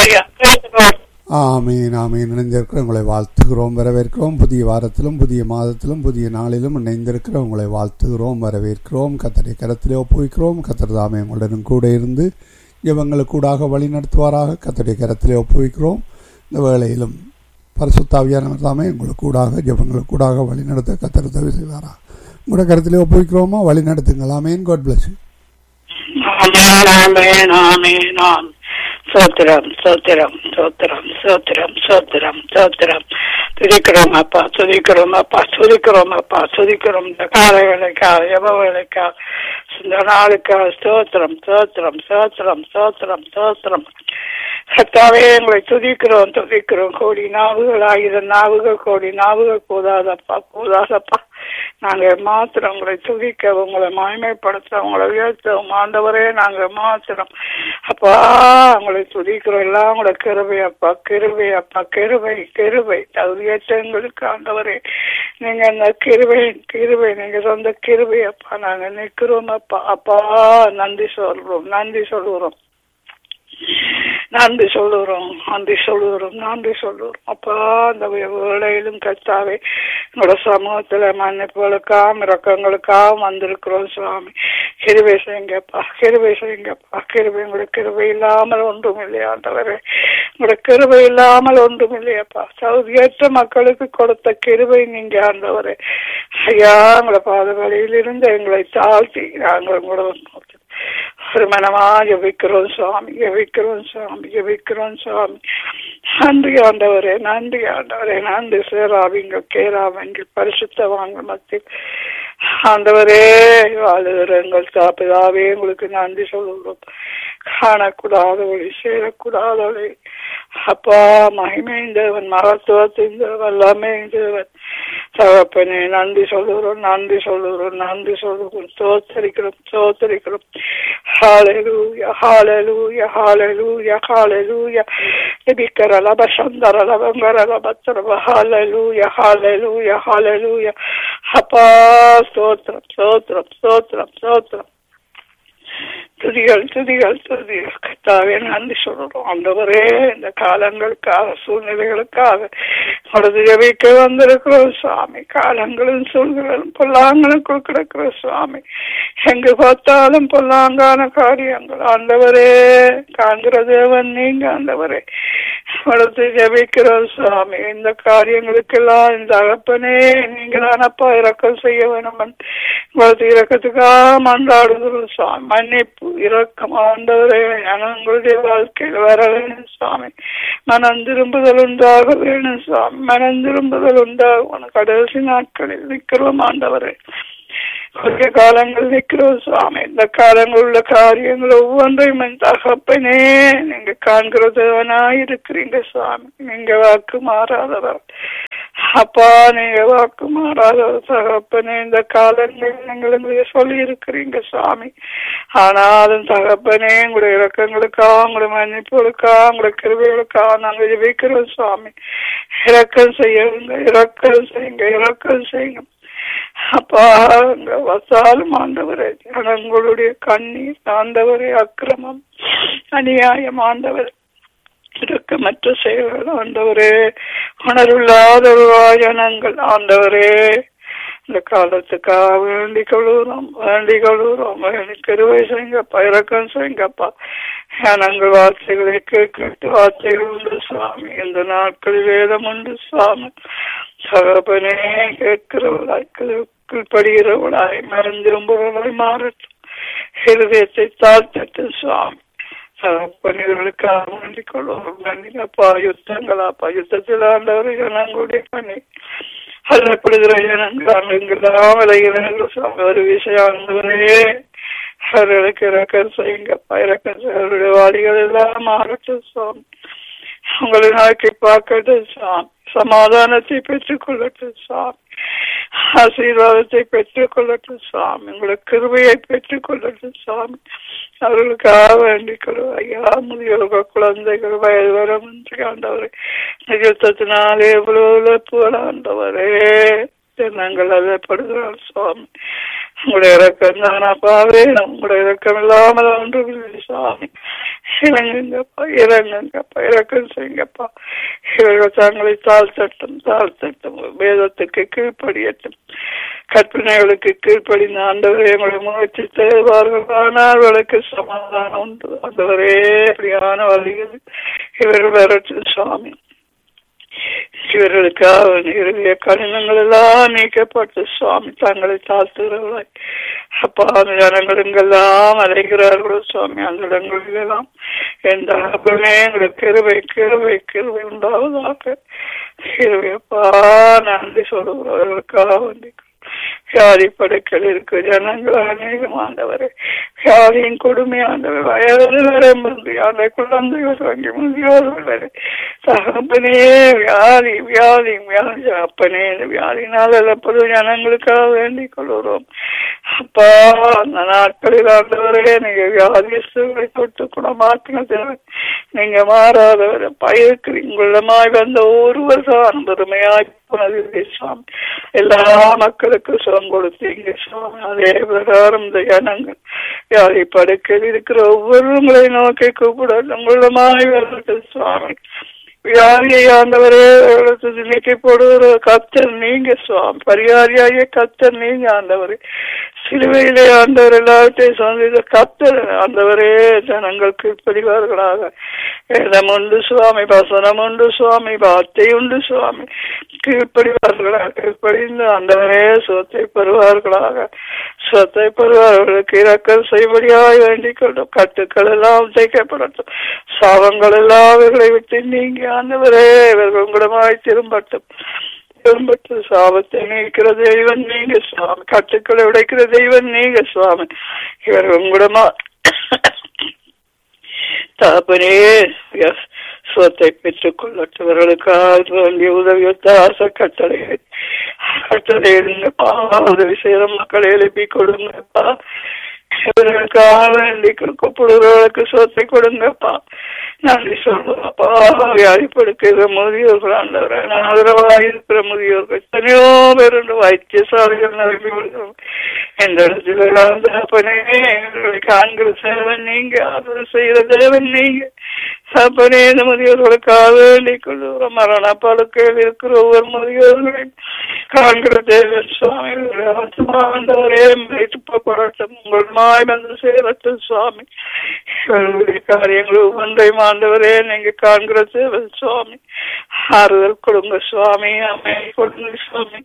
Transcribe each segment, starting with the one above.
ஐயா பேசுகிறோம் ஆமீன் ஆமீன் இணைந்திருக்கிற உங்களை வாழ்த்துகிறோம் வரவேற்கிறோம் புதிய வாரத்திலும் புதிய மாதத்திலும் புதிய நாளிலும் இணைந்திருக்கிற உங்களை வாழ்த்துகிறோம் வரவேற்கிறோம் கத்தரை கரத்திலே ஒப்புவிக்கிறோம் கத்தர் தாமே உங்களுடன் கூட இருந்து இவங்களுக்கூடாக வழி நடத்துவாராக கத்தரை கரத்திலே ஒப்புவிக்கிறோம் இந்த வேளையிலும் பரிசுத்தாவியானவர் தாமே உங்களுக்கு கூடாக ஜபங்களுக்கூடாக வழி நடத்த கத்தர் உதவி செய்வாரா உங்களோட கருத்திலே ஒப்புவிக்கிறோமா வழி நடத்துங்கள் ஆமேன் காட் பிளஸ் ஆமென் ஆமென் ஆமென் ஆம் சோத்திரம் சோத்திரம் சோத்திரம் சோத்திரம் சோத்திரம் சோத்திரம் துதிக்கிறோம் அப்பா துதிக்கிறோம் அப்பா துதிக்கிறோம் அப்பா துதிக்கிறோம் இந்த கால வேலைக்கா எவ வேலைக்கா இந்த நாளுக்கா ஸ்தோத்திரம் ஸ்தோத்திரம் ஸ்தோத்திரம் ஸ்தோத்திரம் ஸ்தோத்திரம் கத்தாவே எங்களை துதிக்கிறோம் துதிக்கிறோம் கோடி நாவுகள் ஆயிரம் நாவுகள் கோடி நாவுகள் கூதாதப்பா கூதாதப்பா நாங்க மாத்திரம் உங்களை துதிக்க உங்களை மாய்மைப்படுத்த உங்களை உயர்த்தவும் ஆண்டவரே நாங்க மாத்திரம் அப்பா உங்களை துதிக்கிறோம் எல்லாம் உங்களை கிருபை அப்பா கிருபை அப்பா கிருபை கிருபை தகுதியற்ற எங்களுக்கு ஆண்டவரே நீங்க அந்த கிருபை கிருபை நீங்க சொந்த கிருபை அப்பா நாங்க நிக்கிறோம் அப்பா அப்பா நன்றி சொல்றோம் நன்றி சொல்லுறோம் நன்றி சொல்லுறோம் நன்றி சொல்லுறோம் நன்றி சொல்லுறோம் அப்பா அந்த வேளையிலும் கத்தாவே என்னோட சமூகத்துல மன்னிப்புகளுக்காம் இறக்கங்களுக்காக வந்திருக்கிறோம் சுவாமி கிருபை செய்யுங்கப்பா கிருபை செய்யுங்கப்பா கிருபை உங்களுக்கு கிருபை இல்லாமல் ஒன்றும் இல்லையாண்டவரே உங்களோட கிருபை இல்லாமல் ஒன்றும் இல்லையப்பா சௌதியற்ற மக்களுக்கு கொடுத்த கிருபை நீங்க ஆண்டவரே ஐயா உங்களோட பாதவழியில் இருந்து எங்களை தாழ்த்தி நாங்கள் உங்களோட ஒரு மனமா ஜபிக்கிறோம் சுவாமி ஜபிக்கிறோம் சுவாமி ஜபிக்கிறோம் சுவாமி நன்றி ஆண்டவரே நன்றி ஆண்டவரே நன்றி சேராவிங்க கேராவங்க பரிசுத்த வாங்க மத்தியில் ஆண்டவரே வாழுகிற எங்கள் சாப்பிதாவே உங்களுக்கு நன்றி சொல்லுகிறோம் காணக்கூடாத ஒளி சேரக்கூடாத ஒளி அப்பா மகிமைந்தவன் மகத்துவத்தின் வல்லமைந்தவன் தகப்பனே நன்றி சொல்லுகிறோம் நன்றி சொல்லுகிறோம் நன்றி சொல்லுகிறோம் சோத்தரிக்கிறோம் சோத்தரிக்கிறோம் ஹாலலூயா ஹாலலூயா ஹாலலூயா ஹாலலூயா எபிக்கர லப சந்தர லபங்கர லபத்திரப ஹாலலூயா ஹாலலூயா ஹாலலூயா அப்பா ஸ்தோத்திரம் ஸ்தோத்திரம் ஸ்தோத்திரம் ஸ்தோத்திரம் துதிகள் துதிகள் துதிகள் கத்தாவே நன்றி சொல்றோம் ஆண்டவரே இந்த காலங்களுக்காக சூழ்நிலைகளுக்காக உடது ஜபிக்க வந்திருக்கிறோம் சுவாமி காலங்களும் சூழ்நிலும் பொல்லாங்களுக்குள் கிடக்கிற சுவாமி எங்கு பார்த்தாலும் பொல்லாங்கான காரியங்கள் ஆண்டவரே காண்கிற தேவன் நீங்க ஆண்டவரே உடத்து ஜபிக்கிறோம் சுவாமி இந்த காரியங்களுக்கெல்லாம் இந்த அகப்பனே நீங்க தானப்பா இறக்கம் செய்ய வேணும் உங்களது இறக்கத்துக்காக மன்றாடுகிறோம் சுவாமி மன்னிப்பு இரக்கம் ஆண்டவரே உங்களுடைய வாழ்க்கையில் வர வேணும் சுவாமி மனம் திரும்புதல் உண்டாக வேணும் சுவாமி மனம் திரும்புதல் உண்டாகும் கடைசி நாட்களில் நிற்கிறோம் ஆண்டவரே கொஞ்ச காலங்கள் நிற்கிறோம் சுவாமி இந்த காலங்கள் உள்ள காரியங்கள் ஒவ்வொன்றையும் என் தகப்பனே நீங்க காண்கிறதவனா இருக்கிறீங்க சுவாமி நீங்க வாக்கு மாறாதவர் அப்பா நீங்க வாக்கு மாறாதவர் தகப்பனே இந்த காலங்கள் நீங்கள் எங்களுக்கு சொல்லி இருக்கிறீங்க சுவாமி ஆனாலும் தகப்பனே உங்களுடைய இறக்கங்களுக்காக உங்களுடைய மன்னிப்புகளுக்காக உங்களுடைய கிருபைகளுக்காக நாங்கள் ஜெபிக்கிறோம் சுவாமி இறக்கம் செய்யுங்க இறக்கம் செய்யுங்க இறக்கம் செய்யுங்க அப்பா வசாலும் ஆண்டவரே ஜனங்களுடைய கண்ணீர் ஆண்டவரே அக்கிரமம் அநியாயம் ஆண்டவர் இறக்கமற்ற செயல்கள் ஆண்டவரே உணர்வில்லாத ஜனங்கள் ஆண்டவரே இந்த காலத்துக்காக வேண்டி கழுவுறோம் வேண்டி கழுவுறோம் வேண்டி கருவை செய்யுங்கப்பா இறக்கம் செய்யுங்கப்பா நாங்கள் வார்த்தைகளை கேட்டு வார்த்தைகள் உண்டு சுவாமி இந்த நாட்களில் வேதம் உண்டு சுவாமி சகபனே கேட்கிறவளாய் கீழ்படுகிறவளாய் மறந்திரும்பவளாய் மாறட்டும் இருதயத்தை தாழ்த்தட்டும் சுவாமி பணிகளுக்காக வேண்டிக் கொள்வோம் நன்றிப்பா யுத்தங்களாப்பா யுத்தத்தில் ஆண்டவர் ஜனங்களுடைய பணி அல்லப்படுகிற ஜனங்கள் எங்கெல்லாம் விளைகிறார்கள் ஒரு விஷயம் ஆண்டவரே அவர்களுக்கு இறக்கம் செய்யுங்கப்பா இறக்கம் அவருடைய வாடிகள் எல்லாம் மாறட்டும் சுவாமி உங்களை நோக்கி பார்க்கட்டும் சுவாமி சமாதானத்தை பெற்றுக் கொள்ளட்டும் சுவாமி ஆசீர்வாதத்தை பெற்றுக் கொள்ளட்டும் சுவாமி உங்களுக்கு கிருபையை பெற்றுக் கொள்ளட்டும் சுவாமி அவர்களுக்காக வேண்டிக் கொள்வோம் ஐயா முதியோர்கள் குழந்தைகள் வயது வரம் ஆண்டவரே நிகழ்த்தத்தினாலே எவ்வளவு இழப்புகள் ஆண்டவரே நாங்கள் அல்லப்படுகிறார் சுவாமி உங்களுடைய இறக்கம் தானப்பா வேணும் உங்களுடைய இறக்கம் இல்லாமல் ஒன்றும் இல்லை சுவாமி இறங்குங்கப்பா இறங்குங்கப்பா இறக்கம் செய்யுங்கப்பா இவர்கள் தங்களை தாழ்த்தட்டும் தாழ்த்தட்டும் வேதத்துக்கு கீழ்ப்படியட்டும் கற்பனைகளுக்கு கீழ்ப்படிந்த ஆண்டவரே எங்களை முயற்சி செய்வார்கள் ஆனால் அவர்களுக்கு சமாதானம் உண்டு ஆண்டவரே அப்படியான வழிகள் இவர்கள் வரட்டும் சுவாமி இவர்களுக்காக நிறுவிய கடினங்கள் எல்லாம் நீக்கப்பட்டு சுவாமி தங்களை தாழ்த்துகிறவர்களாய் அப்பா அந்த ஜனங்கள் எங்கெல்லாம் அலைகிறார்களோ சுவாமி அந்த இடங்களிலெல்லாம் எந்த அப்பமே எங்களுக்கு கிருவை கிருவை கிருவை உண்டாவதாக கிருவையப்பா நன்றி சொல்லுகிறவர்களுக்காக வந்து வியாதி படுக்கல் இருக்கு ஜனங்கள் அநேகம் ஆண்டவரே வியாதியின் கொடுமையாண்டவர் வயது வரை முந்தியான குழந்தைகள் வாங்கி முதியோர்கள் வரை தகப்பனே வியாதி வியாதி வியாதி அப்பனே இந்த வியாதினால் எல்லப்படும் ஜனங்களுக்காக வேண்டிக் கொள்கிறோம் அப்பா அந்த நாட்களில் ஆண்டவரே நீங்க வியாதிஸ்தர்களை தொட்டு குணமாக்கின தேவன் நீங்க மாறாதவர் பயிருக்கிறீங்க உள்ளமாய் வந்த ஒருவர் தான் பெருமையாய் போனது சுவாமி எல்லா மக்களுக்கும் சுகம் கொடுத்தீங்க சுவாமி அதே பிரகாரம் இந்த ஜனங்கள் வியாதி படுக்கையில் இருக்கிற ஒவ்வொருவங்களை நோக்கி கூப்பிட உங்களுமாய் வரட்டும் சுவாமி வியாதியை ஆண்டவரே நீக்கி போடுகிற கத்தர் நீங்க சுவாமி பரிகாரியாகிய கத்தர் நீங்க ஆண்டவரே சிலுவையிலே ஆண்டவர் எல்லாவற்றையும் சொந்த கத்தர் ஆண்டவரே ஜனங்கள் கீழ்ப்படிவார்களாக வேதம் உண்டு சுவாமி வசனம் உண்டு சுவாமி வார்த்தை உண்டு சுவாமி கீழ்ப்படிவார்களாக கீழ்ப்படிந்து ஆண்டவரே சொத்தை பெறுவார்களாக சொத்தை பெறுவார்களுக்கு இறக்கல் செய்வடியாய் வேண்டிக் கொள்ளும் கட்டுக்கள் எல்லாம் தைக்கப்படட்டும் சாபங்கள் எல்லாம் இவர்களை விட்டு நீங்க ஆண்டவரே இவர்கள் உங்களிடமாய் திரும்பட்டும் திரும்பட்டு சாபத்தை நீக்கிற தெய்வன் நீங்க சுவாமி கட்டுக்களை உடைக்கிற தெய்வன் நீங்க சுவாமி இவர்கள் உங்களிடமா தாப்பனே சொத்தை பெற்றுக் கொள்ளட்டவர்களுக்காக வேண்டிய உதவி ஆசை கட்டளை கட்டளை உதவி செய்யற மக்களை எழுப்பி கொடுங்கப்பா இவர்களுக்காக வேண்டி கூப்பிடுறவர்களுக்கு சொத்தை கொடுங்கப்பா நன்றி சொல்லுவாப்பா வியாதிப்படுக்கிற முதியோர்கள் ஆண்டவரை ஆதரவாக இருக்கிற முதியோர்கள் எத்தனையோ பேர் வைத்தியசாலைகள் நிரம்பி விடுகிறோம் எந்த இடத்துல அப்பனே எங்களை காண்கிற சேவன் நீங்க ஆதரவு செய்கிற தேவன் நீங்க அப்பனே இந்த முதியோர்களுக்காக வேண்டிக் கொள்ளுகிறோம் மரண படுக்கையில் இருக்கிற ஒவ்வொரு முதியோர்களையும் காண்கிற தேவன் சுவாமி ஆண்டவரே போராட்டம் உங்கள் மாய் வந்து சேரட்டும் சுவாமி இவர்களுடைய காரியங்கள் ஒவ்வொன்றையும் ஆண்டவரே நீங்க காண்கிற தேவன் சுவாமி ஆறுதல் கொடுங்க சுவாமி அமைதி கொடுங்க சுவாமி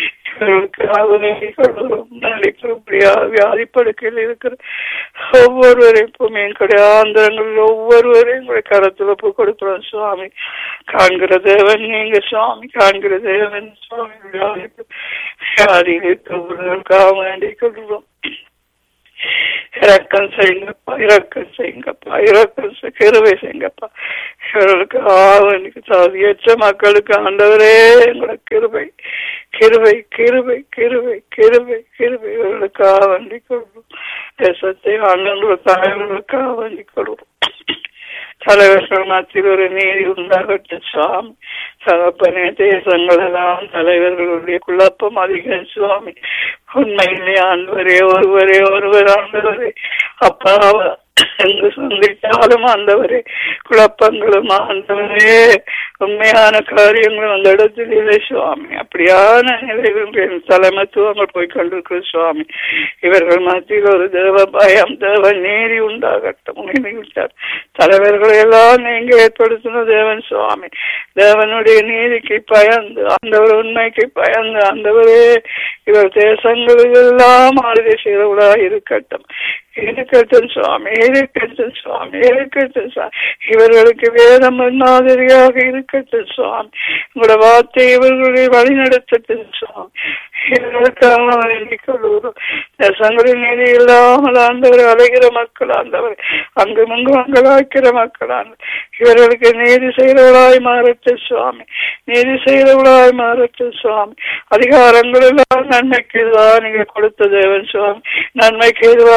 வியாதி படுக்கையில் இருக்கிற ஒவ்வொருவரையும் எங்களுடைய ஆந்திரங்களில் ஒவ்வொருவரையும் எங்களுடைய கரத்தில் ஒப்பு கொடுக்கிறோம் சுவாமி காண்கிற தேவன் நீங்க சுவாமி காண்கிற தேவன் சுவாமி வியாதி வியாதியில் இருக்கிறவர்களுக்காக வேண்டிக் கொள்கிறோம் இறக்கம் செய்யுங்கப்பா இறக்கம் செய்யுங்கப்பா இறக்கம் கிருவை செய்யுங்கப்பா இவர்களுக்கு ஆவனுக்கு சாதியற்ற மக்களுக்கு ஆண்டவரே எங்களோட கிருபை கிருபை கிருபை கிருபை கிருபை கிருபை இவர்களுக்காக வேண்டிக் கொள்வோம் தேசத்தை ஆண்டவர்களுக்கு தலைவர்களுக்காக வேண்டிக் கொள்வோம் தலைவர்கள் மத்தியில் ஒரு நீதி உண்டாகட்டும் சுவாமி தகப்பனே தேசங்கள் எல்லாம் தலைவர்களுடைய குழப்பம் அதிகம் சுவாமி உண்மையிலே ஆண்டவரே ஒருவரே ஒருவர் ஆண்டவரே அப்பா எங்கு சந்தித்தாலும் ஆண்டவரே குழப்பங்களும் ஆண்டவரே உண்மையான காரியங்களும் அந்த இடத்தில் இல்லை சுவாமி அப்படியான நிலையில் தலைமத்துவங்கள் போய் கொண்டிருக்கிற சுவாமி இவர்கள் மத்தியில் ஒரு தேவ பயம் தேவ நீதி உண்டாகட்டும் விட்டார் தலைவர்களை எல்லாம் நீங்க ஏற்படுத்தின தேவன் சுவாமி தேவனுடைய நீதிக்கு பயந்து ஆண்டவர் உண்மைக்கு பயந்து ஆண்டவரே இவர் தேசங்களில் எல்லாம் ஆளுகை செய்தவளா இருக்கட்டும் இருக்கட்டும் சுவாமி இருக்கட்டும் சுவாமி இருக்கட்டும் சுவாமி இவர்களுக்கு வேதம் மாதிரியாக இருக்கட்டும் சுவாமி உங்களோட வார்த்தை இவர்களுடைய வழி நடத்தட்டும் சுவாமி இவர்களுக்காக வேண்டிக் கொள்வோம் தேசங்களில் நீதி இல்லாமல் ஆண்டவர் அலைகிற மக்கள் ஆண்டவர் அங்கு முங்கு மங்களாக்கிற மக்கள் இவர்களுக்கு நீதி செய்கிறவளாய் மாறட்டும் சுவாமி நீதி செய்கிறவளாய் மாறட்டும் சுவாமி அதிகாரங்கள் எல்லாம் நன்மைக்கு எதுவாக நீங்க கொடுத்த தேவன் சுவாமி நன்மைக்கு எதுவாகவே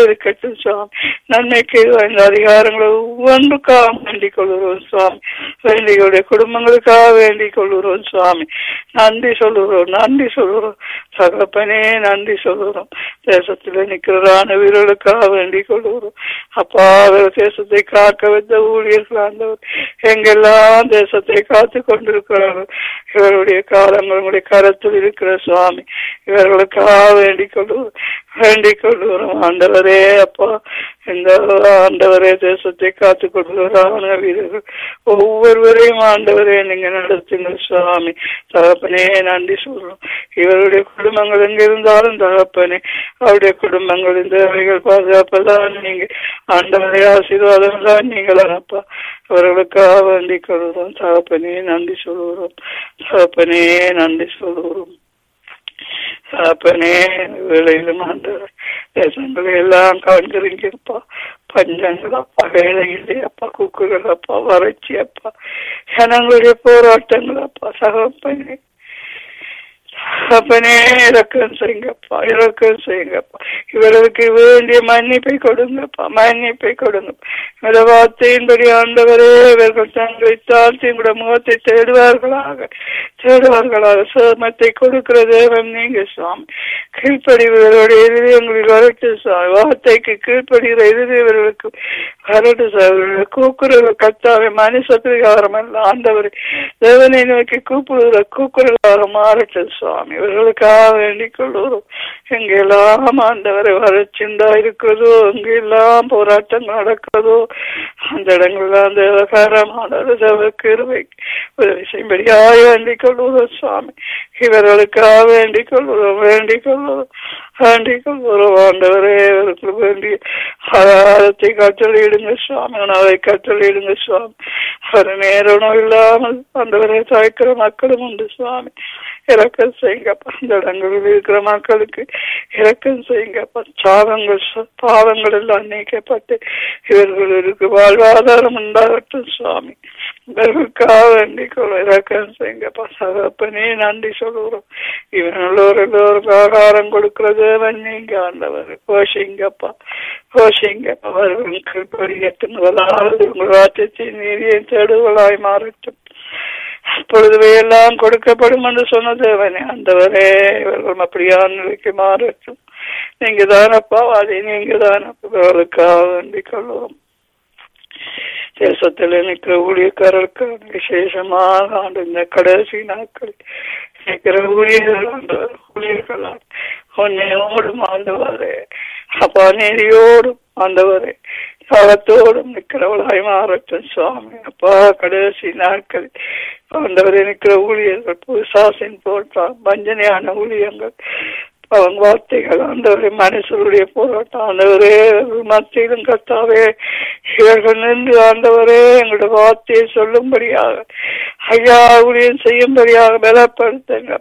இருக்கட்டும் சுவாமி நன்மைக்கு இந்த அதிகாரங்களை ஒவ்வொன்றுக்காக வேண்டிக் கொள்கிறோம் சுவாமி வேண்டிகளுடைய குடும்பங்களுக்காக வேண்டிக் கொள்கிறோம் சுவாமி நன்றி சொல்லுகிறோம் நன்றி சொல்லுகிறோம் சகப்பனே நன்றி சொல்லுகிறோம் தேசத்தில் நிற்கிறதான வீரர்களுக்காக வேண்டிக் கொள்கிறோம் அப்பா அவர் தேசத்தை காக்க வைத்த ஊழியர்கள் ஆண்டவர் எங்கெல்லாம் தேசத்தை காத்து கொண்டிருக்கிறார்கள் இவருடைய காலங்கள் உங்களுடைய கரத்தில் இருக்கிற சுவாமி இவர்களுக்காக வேண்டிக் கொள்ளுவோம் வேண்டிக் கொள்ளுகிறோம் ஆண்டவரே அப்பா இந்த ஆண்டவரே தேசத்தை காத்து கொள்கிறான வீரர்கள் ஒவ்வொருவரையும் ஆண்டவரே நீங்க நடத்துங்க சுவாமி தகப்பனே நன்றி சொல்றோம் இவருடைய குடும்பங்கள் எங்க இருந்தாலும் தகப்பனே அவருடைய குடும்பங்கள் இந்த தேவைகள் பாதுகாப்பதான் நீங்க ஆண்டவரே ஆசீர்வாதம் தான் நீங்கள் அப்பா அவர்களுக்காக வேண்டிக் கொள்கிறோம் தகப்பனே நன்றி சொல்லுகிறோம் தகப்பனே நன்றி சொல்லுகிறோம் அப்பனே வேலையிலும் ஆண்டவர் தேசங்களை எல்லாம் கவனிச்சிருங்கப்பா பஞ்சங்கள் அப்பா வேலை இல்லையப்பா குக்குகள் அப்பா வறட்சி அப்பா ஜனங்களுடைய போராட்டங்கள் அப்பா சகப்பனே அப்பனே இறக்கம் செய்யுங்கப்பா இறக்கம் செய்யுங்கப்பா இவர்களுக்கு வேண்டிய மன்னிப்பை கொடுங்கப்பா மன்னிப்பை கொடுங்க இந்த வார்த்தையின்படி ஆண்டவரே இவர்கள் தங்களை தாழ்த்தி உங்களோட முகத்தை தேடுவார்களாக தேடுவார்களாக சேமத்தை கொடுக்கிற தேவன் நீங்க சுவாமி கீழ்ப்படிவர்களுடைய இருதயங்களில் வரட்டு சுவாமி வார்த்தைக்கு கீழ்ப்படுகிற இருதயவர்களுக்கு வரட்டு சார் கூக்குரல் கத்தாவை மனுஷ பிரகாரம் அல்ல ஆண்டவரை தேவனை நோக்கி கூப்பிடுகிற கூக்குரலாக மாறட்டும் சுவாமி இவர்களுக்காக வேண்டிக் கொள்கிறோம் எங்கெல்லாம் ஆண்டவரை வறட்சிண்டா இருக்கிறதோ எங்கெல்லாம் போராட்டங்கள் நடக்கிறதோ அந்த இடங்கள்லாம் தேவகாரமான கிருவை உதவி செய்யும்படியாக வேண்டிக் கொள்கிறோம் சுவாமி இவர்களுக்காக வேண்டிக் கொள்கிறோம் வேண்டிக் கொள்கிறோம் வேண்டிக் கொள்கிறோம் ஆண்டவரே இவருக்கு வேண்டிய ஆதாரத்தை கட்டளையிடுங்க சுவாமி உணவை கட்டளையிடுங்க சுவாமி ஒரு நேரம் இல்லாமல் ஆண்டவரை தாய்க்கிற மக்களும் உண்டு சுவாமி இறக்கம் செய்யுங்கப்பா இந்த இடங்களில் இருக்கிற மக்களுக்கு இறக்கம் செய்யுங்கப்பா சாதங்கள் பாவங்கள் எல்லாம் நீக்கப்பட்டு இவர்களுக்கு வாழ்வாதாரம் உண்டாகட்டும் சுவாமி இவர்களுக்காக வேண்டிக் கொள்ள இறக்கம் செய்யுங்கப்பா சகப்பனே நன்றி சொல்லுகிறோம் இவன் எல்லோரும் எல்லோருக்கும் ஆகாரம் கொடுக்கிறது நீங்க ஆண்டவர் கோஷிங்கப்பா கோஷிங்கப்பா அவர்களுக்கு படிக்கட்டும் முதலாவது உங்கள் வார்த்தை நீதியை தேடுவலாய் மாறட்டும் அப்பொழுதுவே எல்லாம் கொடுக்கப்படும் என்று சொன்ன தேவனே அந்தவரே இவர்கள் அப்படியான நிலைக்கு மாறட்டும் நீங்க தானப்பா அதை நீங்க தானப்பாவுக்காக வேண்டிக் கொள்வோம் தேசத்தில் நிற்கிற ஊழியக்காரருக்கு விசேஷமாக ஆண்டு இந்த கடைசி நாட்கள் நிற்கிற ஊழியர்கள் ஆண்டவர் ஊழியர்களால் உன்னையோடும் ஆண்டவரே அப்பா நீதியோடும் ஆண்டவரே காலத்தோடும் நிற்கிறவளாய் மாறட்டும் சுவாமி அப்பா கடைசி நாட்கள் ஆண்டவரை நிற்கிற ஊழியர்கள் புதுசாசின் போட்டான் வஞ்சனையான ஊழியங்கள் அவங்க வார்த்தைகள் ஆண்டவரே மனுஷருடைய போராட்டம் ஆண்டவரே மத்தியிலும் கத்தாவே இவர்கள் நின்று ஆண்டவரே எங்களுடைய வார்த்தையை சொல்லும்படியாக ஐயா ஊழியம் செய்யும்படியாக பலப்படுத்துங்க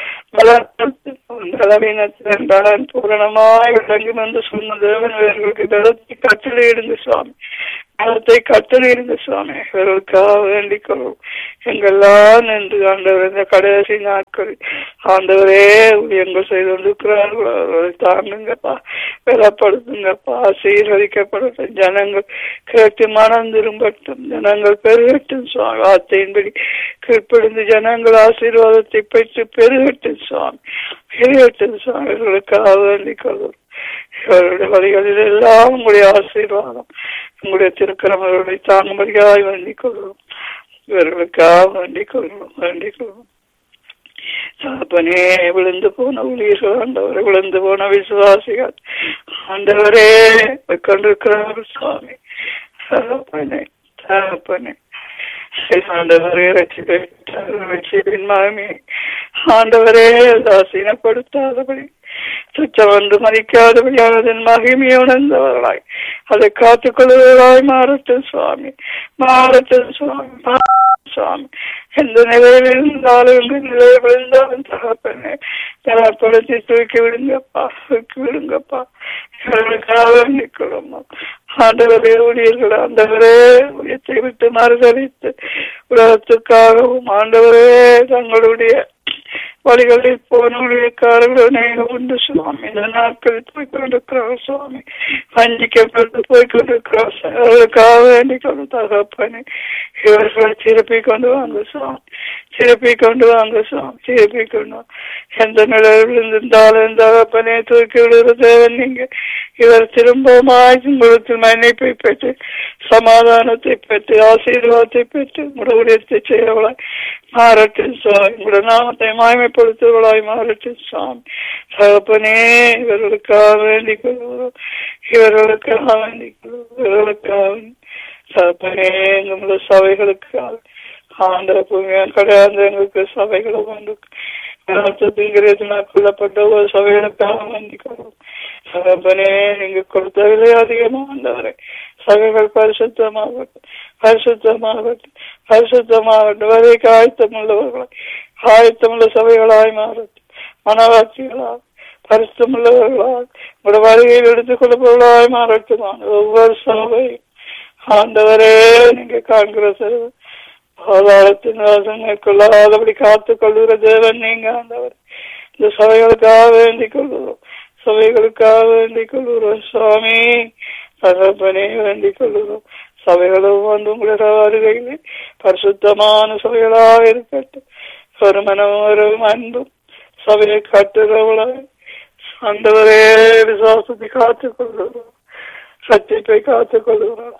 பலவீனத்தின் பூரணமாய் விளங்கும் என்று சொன்ன தேவன் இவர்களுக்கு பலத்தை கட்டளையிடுங்க சுவாமி பலத்தை கட்டளையிடுங்க சுவாமி இவர்களுக்காக வேண்டிக் கொள்வோம் எங்கெல்லாம் நின்று ஆண்டவர் இந்த கடைசி நாட்கள் ஆண்டவரே ஊழியங்கள் செய்து கொண்டிருக்கிறார்கள் அவர்களை தாங்குங்கப்பா பலப்படுத்துங்கப்பா சீரழிக்கப்படட்டும் ஜனங்கள் கேட்டு மனம் திரும்பட்டும் ஜனங்கள் பெருகட்டும் சுவாமி வார்த்தையின்படி கீழ்ப்படிந்து ஜனங்கள் ஆசீர்வாதத்தை பெற்று பெருகட்டும் சுவாமி பெருகட்டும் சுவாமி இவர்களுக்காக வேண்டிக் கொள்வோம் இவருடைய வழிகளில் எல்லாம் உங்களுடைய ஆசீர்வாதம் உங்களுடைய திருக்கிறவர்களை தாங்கும்படியாய் வேண்டிக் கொள்வோம் இவர்களுக்காக வேண்டிக் கொள்வோம் வேண்டிக் கொள்வோம் சாப்பனே விழுந்து போன ஊழியர்கள் ஆண்டவரை விழுந்து போன விசுவாசிகள் ஆண்டவரே கொண்டிருக்கிறார்கள் சுவாமி சாப்பனே சாப்பனே ஆண்டவரே ரட்சிப்பின் மகமே ஆண்டவரே தாசீனப்படுத்தாதபடி சுச்சம் வந்து மதிக்காதபடியாக அதன் மகிமையை உணர்ந்தவர்களாய் அதை காத்துக்கொள்வர்களாய் மாறட்டும் சுவாமி மாறட்டும் சுவாமி சுவாமி எந்த நிலையில் இருந்தாலும் எந்த நிலையில் விழுந்தாலும் தகப்பனே தரப்படுத்தி தூக்கி விடுங்கப்பா தூக்கி விடுங்கப்பா இவர்களுக்காக நிற்கிறோம் ஆண்டவரே ஊழியர்கள் ஆண்டவரே ஊழியத்தை விட்டு மறுதளித்து உலகத்துக்காகவும் ஆண்டவரே தங்களுடைய வழிகளில் போனவர்களுக்காரர்களே உண்டு சுவாமி இந்த நாட்களில் போய் கொண்டிருக்கிறோம் சுவாமி வஞ்சிக்கப்பட்டு போய் கொண்டிருக்கிறோம் அவர்களுக்காக வேண்டிக் கொண்டு தகப்பனே இவர்களை திருப்பி கொண்டு வாங்க சுவாமி திருப்பி கொண்டு வாங்க சுவாமி திருப்பி கொண்டு வாங்க. எந்த நிலையில் இருந்தாலும் தகப்பனே தூக்கி விடுகிற தேவன் நீங்க இவர் திரும்பமாய் உங்களுக்கு மன்னிப்பை பெற்று சமாதானத்தை பெற்று ஆசீர்வாதத்தை பெற்று முடவுடையத்தை செய்யவளாய் மாறட்டும் சுவாமி உங்களுடைய நாமத்தை மாய்மைப்படுத்துவளாய் மாறட்டும் சுவாமி தகப்பனே இவர்களுக்காக வேண்டிக் கொள்கிறோம் இவர்களுக்காக வேண்டிக் கொள்கிறோம் இவர்களுக்காக வேண்டி- தகப்பனே நம்முடைய சபைகளுக்காக ஆண்ட பூமியான் கிடையாது எங்களுக்கு சபைகளை வந்து கொல்லப்பட்ட ஒரு சபைகளுக்காக வேண்டிக்கிறோம் தகப்பனே நீங்க கொடுத்ததிலே அதிகமானவரை சபைகள் பரிசுத்தமாகட்டும் பரிசுத்தமாகட்டும் பரிசுத்தமாகட்டும் வரை ஆயத்தம் உள்ளவர்களை ஆயத்தமுள்ள சபைகளாய் மாறட்டும் மனவாட்சிகளாக பரிசுத்தமுள்ளவர்களால் உங்களோட வருகையில் எடுத்துக் கொள்ளப்பவர்களாய் மாறட்டுமான ஒவ்வொரு சபையும் ஆண்டவரே நீங்க காண்கிற செல்வம் பாதாளத்தின் வாசனைக்குள்ளாதபடி காத்துக் கொள்கிற தேவன் நீங்க ஆண்டவர் இந்த சபைகளுக்காக வேண்டிக் கொள்கிறோம் சபைகளுக்காக வேண்டிக் கொள்கிறோம் சுவாமி தகப்பனே வேண்டிக் கொள்கிறோம் சபைகளும் வந்து உங்களோட வருகையில் பரிசுத்தமான சபைகளாக இருக்கட்டும் ஒரு மனம் ஒரு அன்பும் சபையை கட்டுறவளாய் ஆண்டவரே விசுவாசத்தை காத்துக் கொள்கிறோம் சத்தியத்தை காத்துக் கொள்கிறோம்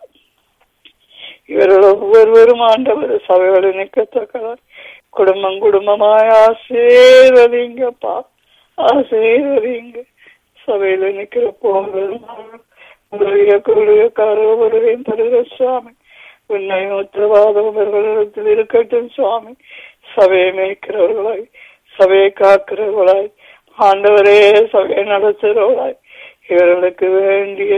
இவர்கள் ஒவ்வொருவரும் ஆண்டவர் சபைகளை நிற்கத்தக்கதாய் குடும்பம் குடும்பமாய் ஆசீர்வதிங்கப்பா ஆசீர்வதிங்க சபையில நிக்கிற போவதும் உடைய கொள்கைக்காரோ ஒருவரையும் தருகிற சுவாமி உன்னை உத்தரவாதம் இவர்களிடத்தில் இருக்கட்டும் சுவாமி சபையை மேய்க்கிறவர்களாய் சபையை காக்கிறவர்களாய் ஆண்டவரே சபையை நடத்துகிறவர்களாய் இவர்களுக்கு வேண்டிய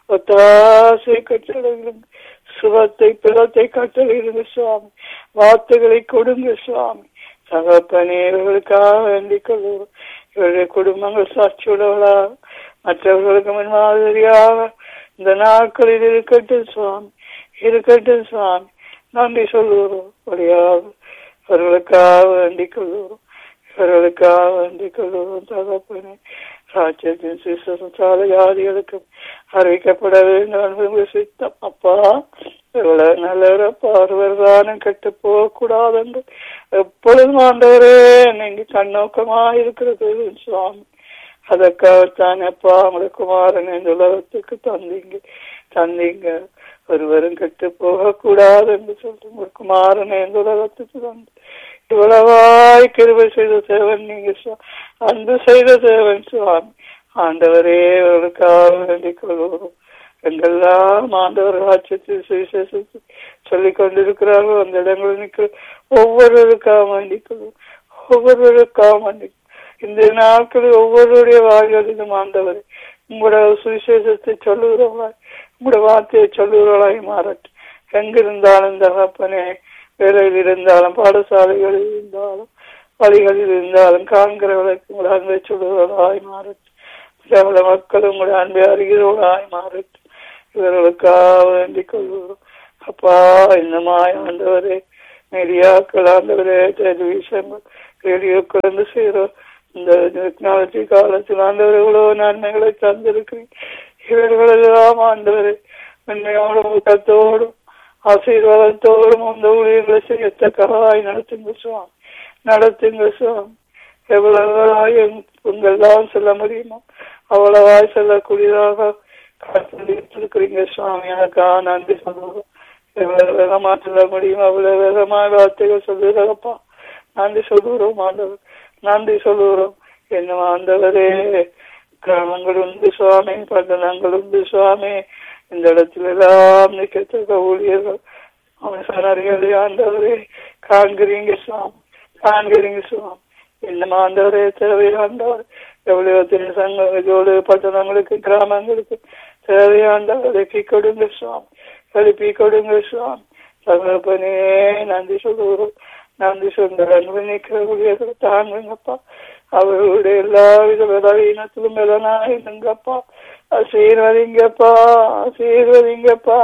ஒத்தாசை கட்டளைகளும் சுகத்தை பிறத்தை கட்டளையிடுங்க சுவாமி வார்த்தைகளை கொடுங்க சுவாமி தகப்பனே இவர்களுக்காக வேண்டிக் கொள்வோம் இவருடைய குடும்பங்கள் சாட்சியுள்ளவர்களாக மற்றவர்களுக்கு முன்மாதிரியாக இந்த நாட்களில் இருக்கட்டும் சுவாமி இருக்கட்டும் சுவாமி நன்றி சொல்லுகிறோம் வழியாக இவர்களுக்காக வேண்டிக் கொள்வோம் இவர்களுக்காக வேண்டிக் கொள்வோம் தகப்பனே ராஜ்யத்தின் சிசம் சால ஜாதிகளுக்கும் அறிவிக்கப்பட வேண்டும் உங்க சித்தம் அப்பா இவ்வளவு நல்லப்பா ஒருவர்தானும் கெட்டு போக கூடாது எப்பொழுதும் ஆண்டவரே நீங்க கண்ணோக்கமா இருக்கிறது சுவாமி அதற்காகத்தான் அப்பா உங்களுக்கு குமாரன் இந்த உலகத்துக்கு தந்தீங்க தந்தீங்க ஒருவரும் கெட்டு போக கூடாது என்று சொல்லிட்டு உங்களுக்கு குமாரன் இந்த உலகத்துக்கு தந்து இவ்வளவாய் கிருபை செய்த தேவன் நீங்க சுவா- அன்பு செய்த தேவன் சுவாமி ஆண்டவரே அவர்களுக்காக வேண்டிக் கொள்வோம் எங்கெல்லாம் ஆண்டவர் ராட்சத்தில் சுவிசேஷத்தை சொல்லிக் கொண்டிருக்கிறார்கள் அந்த இடங்களில் நிற்கிற ஒவ்வொருவருக்காக வேண்டிக் கொள்வோம் ஒவ்வொருவருக்காக வேண்டிக் இந்த நாட்களில் ஒவ்வொருடைய வாய்களிலும் ஆண்டவர் உங்களோட சுவிசேஷத்தை சொல்லுகிறவர்களாய் உங்களோட வார்த்தையை சொல்லுகிறவர்களாய் மாறட்டும் எங்கிருந்தாலும் தகப்பனே வேலையில் இருந்தாலும் பாடசாலைகளில் இருந்தாலும் வழிகளில் இருந்தாலும் காண்கிறவர்களுக்கு உங்களோட அன்பை சொல்லுகிறவர்களாய் மாறட்டும் பிரபல மக்கள் உங்களோட அன்பை அறிகிறவர்களாய் மாறட்டும் இவர்களுக்காக வேண்டிக் கொள்கிறோம் அப்பா இன்னமாய் ஆண்டவரே மீடியாக்கள் ஆண்டவரே டெலிவிஷன்கள் ரேடியோக்கள் வந்து செய்கிறோம் இந்த டெக்னாலஜி காலத்தில் ஆண்டவர் எவ்வளவு நன்மைகளை தந்திருக்கிறீங்க இவர்கள் எல்லாம் ஆண்டவரே உண்மையோட முகத்தோடும் ஆசீர்வாதத்தோடும் அந்த ஊழியர்களை செய்யத்தக்கதாய் நடத்துங்க சுவாமி நடத்துங்க சுவாமி எவ்வளவாய் உங்கள்தான் சொல்ல முடியுமோ அவ்வளவாய் சொல்லக்கூடியதாக காத்திருக்கிறீங்க சுவாமி எனக்கா நன்றி சொல்லுவோம் எவ்வளவு வேகமா சொல்ல முடியும் அவ்வளவு வேகமா வார்த்தைகள் சொல்லுறப்பா நன்றி சொல்லுகிறோம் ஆண்டவர் நன்றி சொல்லுகிறோம் என்ன ஆண்டவரே கிராமங்கள் உண்டு சுவாமி பட்டணங்கள் உண்டு சுவாமி இந்த இடத்துல எல்லாம் நிக்கத்தக்க ஊழியர்கள் அவசரர்களே ஆண்டவரே காண்கிறீங்க சுவாமி காண்கிறீங்க சுவாமி என்ன ஆண்டவரே தேவையாண்டவர் எவ்வளவு தேசங்கள் எவ்வளவு பட்டணங்களுக்கு கிராமங்களுக்கு தேவையாண்டவர் எழுப்பி கொடுங்க சுவாமி எழுப்பி கொடுங்க சுவாமி தகப்பனே நன்றி சொல்லுகிறோம் நன்றி சொந்த நிற்கிற ஊழியர்களை தாங்குங்கப்பா அவர்களுடைய எல்லா வித பலவீனத்திலும் பலனாயிருங்கப்பா ஆசீர்வதிங்கப்பா ஆசீர்வதிங்கப்பா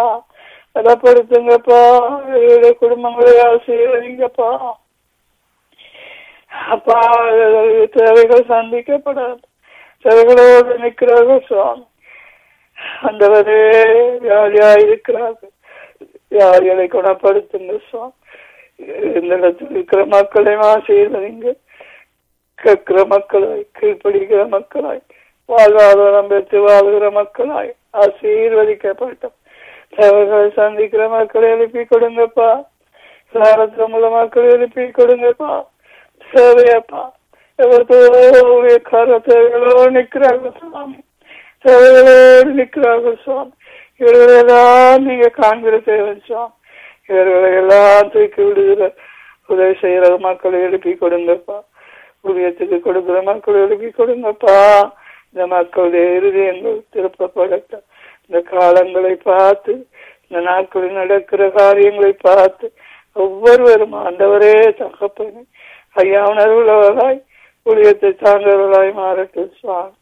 பலப்படுத்துங்கப்பா அவர்களுடைய குடும்பங்களை ஆசீர்வதிங்கப்பா அப்பா தேவைகள் சந்திக்கப்படாது தேவைகளோடு நிற்கிறார்கள் சுவாமி அந்தவரே வியாதியா இருக்கிறார்கள் வியாதிகளை குணப்படுத்துங்க சுவாமி இந்த இடத்தில் இருக்கிற மக்களையும் ஆசீர்வதிங்க கேட்கிற மக்களாய் கீழ்ப்படுகிற மக்களாய் வாழ்வாதாரம் பெற்று வாழ்கிற மக்களாய் ஆசீர்வதிக்கப்பட்டோம் தேவைகளை சந்திக்கிற மக்களை எழுப்பி கொடுங்கப்பா எல்லாரத்திலும் உள்ள மக்களை எழுப்பி கொடுங்கப்பா தேவையப்பா எவர்களுடைய தேவைகளோடு நிற்கிறார்கள் சுவாமி தேவைகளோடு நிற்கிறார்கள் சுவாமி இவர்களெல்லாம் நீங்க காண்கிற தேவன் சுவாமி இவர்களை எல்லாம் தூக்கி விடுகிற உதவி செய்யற மக்களை எழுப்பி கொடுங்கப்பா ஊழியத்துக்கு கொடுக்கிற மக்களை எழுப்பி கொடுங்கப்பா இந்த மக்களுடைய இருதயங்கள் திருப்பப்படட்டும் இந்த காலங்களை பார்த்து இந்த நாட்களில் நடக்கிற காரியங்களை பார்த்து ஒவ்வொருவரும் ஆண்டவரே தகப்பனே ஐயா உணர்வுள்ளவர்களாய் ஊழியத்தை சார்ந்தவர்களாய் மாறட்டும் சுவாமி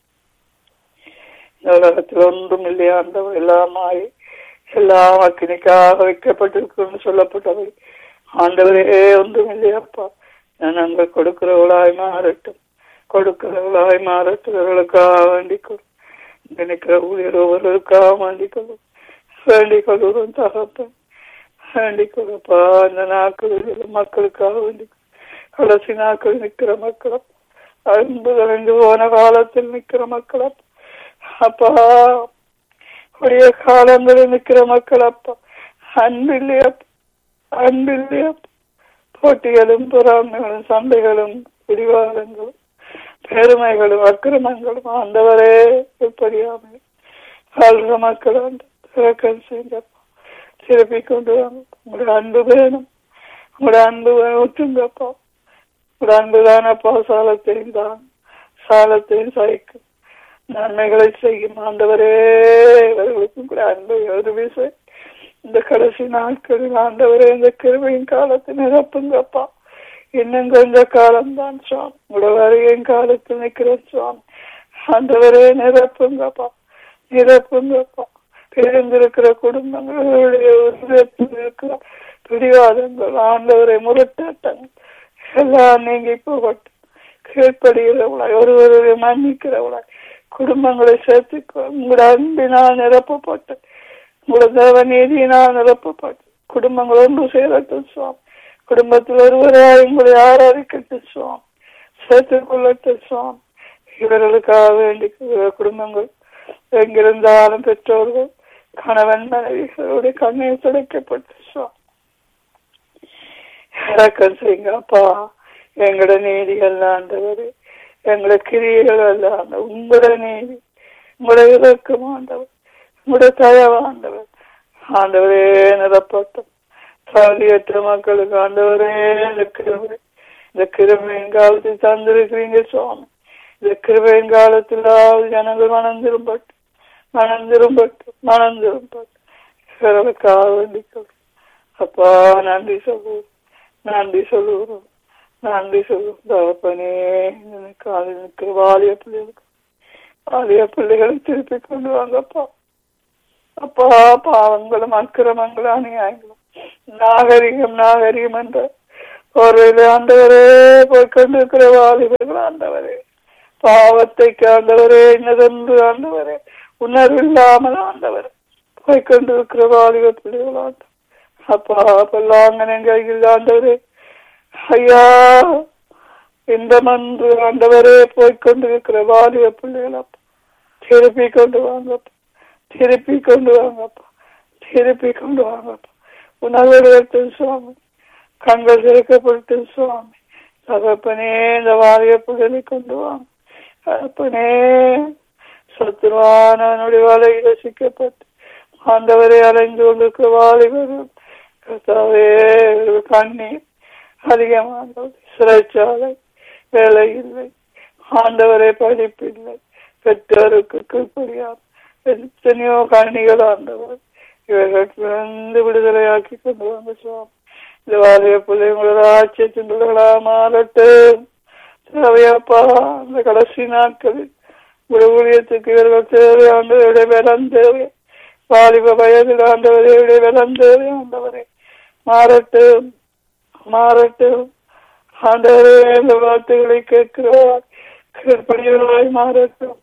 இந்த உலகத்தில் ஒன்றும் இல்லையா ஆண்டவர் எல்லாமாய் எல்லாம் அக்கினிக்காக வைக்கப்பட்டிருக்குன்னு சொல்லப்பட்டவை ஆண்டவரே ஒன்றும் இல்லையாப்பா நாங்கள் கொடுக்கிறவளாய் மாறட்டும் கொடுக்கிறவளாய் மாறட்டும் இவர்களுக்காக வேண்டிக் கொள்ளும் நினைக்கிற ஊழியர் ஒவ்வொருவருக்காக வேண்டிக் கொள்ளும் வேண்டிக் கொள்வதும் தகப்பன் வேண்டிக் கொள்ளப்பா இந்த நாட்களில் மக்களுக்காக வேண்டிக் கடைசி நாட்கள் நிற்கிற மக்களும் அன்பு கலைந்து போன காலத்தில் நிற்கிற மக்களும் அப்பா கொடிய காலங்களில் நிற்கிற மக்கள் அப்பா அன்பில்லையப்பா அன்பில்லையப்பா போட்டிகளும் பொறாமைகளும் சண்டைகளும் பிடிவாதங்களும் பெருமைகளும் அக்கிரமங்களும் ஆண்டவரே எப்படியாமே வாழ்ற மக்கள் ஆண்டு திறக்கம் செய்தப்பா திருப்பி கொண்டு வாங்க உங்களோட அன்பு வேணும் உங்களோட அன்பு ஊற்றுங்கப்பா உங்களோட அன்பு தானப்பா சாலத்தையும் தான் சாலத்தையும் சகிக்கும் நன்மைகளை செய்யும் ஆண்டவரே இவர்களுக்கும் கூட அன்பை ஒரு விசை இந்த கடைசி நாட்களில் ஆண்டவரே இந்த கிருமையின் காலத்தை நிரப்புங்கப்பா இன்னும் கொஞ்ச காலம் தான் சுவாமி உங்களோட வருகையின் காலத்தில் நிற்கிறேன் சுவாமி ஆண்டவரே நிரப்புங்கப்பா நிரப்புங்கப்பா பிரிந்திருக்கிற குடும்பங்களுடைய இருக்கிற பிடிவாதங்கள் ஆண்டவரை முரட்டாட்டங்கள் எல்லாம் நீங்கி போகட்டும் கீழ்ப்படுகிறவளாய் ஒருவரை மன்னிக்கிறவளாய் குடும்பங்களை சேர்த்து உங்களோட அன்பினால் நிரப்பப்பட்டு உங்களோட தேவ நீதியினால் நிரப்பப்பட்டு குடும்பங்கள் ஒன்று சேரட்டும் சுவாமி குடும்பத்தில் ஒருவராய் உங்களை ஆராதிக்கட்டும் சுவாமி சேர்த்துக் கொள்ளட்டும் சுவாமி இவர்களுக்காக வேண்டி குடும்பங்கள் எங்கிருந்தாலும் பெற்றோர்கள் கணவன் மனைவிகளுடைய கண்ணீர் துடைக்கப்பட்டு சுவாமி இறக்கம் செய்யுங்க அப்பா எங்களோட நீதி அல்லாண்டவர் எங்களோட கிரியைகள் அல்லாண்ட உங்களோட நீதி உங்களோட இறக்கம் ஆண்டவர் உங்களோட தயவாண்டவர் ஆண்டவரே நிரப்பட்டும் தகுதியற்ற மக்களுக்கு ஆண்டவரே இந்த கிருமை இந்த கிருமையின் காலத்தில் தந்திருக்கிறீங்க சுவாமி இந்த கிருமையின் காலத்திலாவது ஜனங்கள் மனம் திரும்பட்டு மனம் திரும்பட்டு மனம் திரும்பட்டு இவர்களுக்காக வேண்டிக்கொள் அப்பா நன்றி சொல்லுவோம் நன்றி சொல்லுகிறோம் நன்றி சொல்லுவோம் தகப்பனே காலில் நிற்கிற வாலிய பிள்ளைகளுக்கு வாலிய பிள்ளைகளை திருப்பி கொண்டு வாங்கப்பா அப்பா பாவங்களும் அக்கிரமங்களும் அநியாயங்களும் நாகரிகம் நாகரிகம் என்ற ஒரு ஆண்டவரே போய் கொண்டிருக்கிற வாலிபர்கள் ஆண்டவரே பாவத்தை ஆண்டவரே இன்னதென்று ஆண்டவரே உணர்வு இல்லாமல் ஆண்டவர் போய் கொண்டிருக்கிற வாலிப பிள்ளைகள் ஆண்டவர் அப்பா அப்பெல்லாம் അങ്ങനെ கையில் ஆண்டவரே ஐயா இந்த மன்று ஆண்டவரே போய் கொண்டிருக்கிற வாலிப பிள்ளைகள் அப்பா திருப்பி கொண்டு வாங்கப்பா திருப்பி கொண்டு வாங்கப்பா திருப்பி கொண்டு வாங்கப்பா உணர்வு சுவாமி கண்கள் திறக்கப்பட்டு சுவாமி தகப்பனே இந்த வாலிய பிள்ளைகளை கொண்டு வாங்க தகப்பனே சத்துருவானவனுடைய வலையில சிக்கப்பட்டு ஆண்டவரை அலைந்து கொண்டிருக்கிற வாலிபர்கள் கர்த்தாவே கண்ணீர் அதிகமாக சிறைச்சாலை வேலை இல்லை ஆண்டவரை படிப்பில்லை பெற்றோருக்கு கீழ்ப்படியார் எத்தனையோ கண்ணிகள் ஆண்டவர் இவர்களுக்கு விடுதலையாக்கி கொண்டு வந்து சுவாமி இந்த வாலிய பிள்ளைங்களோட ஆட்சியத்தின் பிள்ளைகளா மாறட்டும் தேவையாப்பா அந்த கடைசி நாட்களில் ஊழியத்துக்கு இவர்கள் தேவை ஆண்டவருடைய வெலம் தேவை வாலிப வயதில் ஆண்டவரையுடைய வெலம் தேவை ஆண்டவரே மாறட்டும் மாறட்டும் ஆண்டவரே இந்த வார்த்தைகளை கேட்கிறோம் கீழ்ப்படிகளாய் மாறட்டும்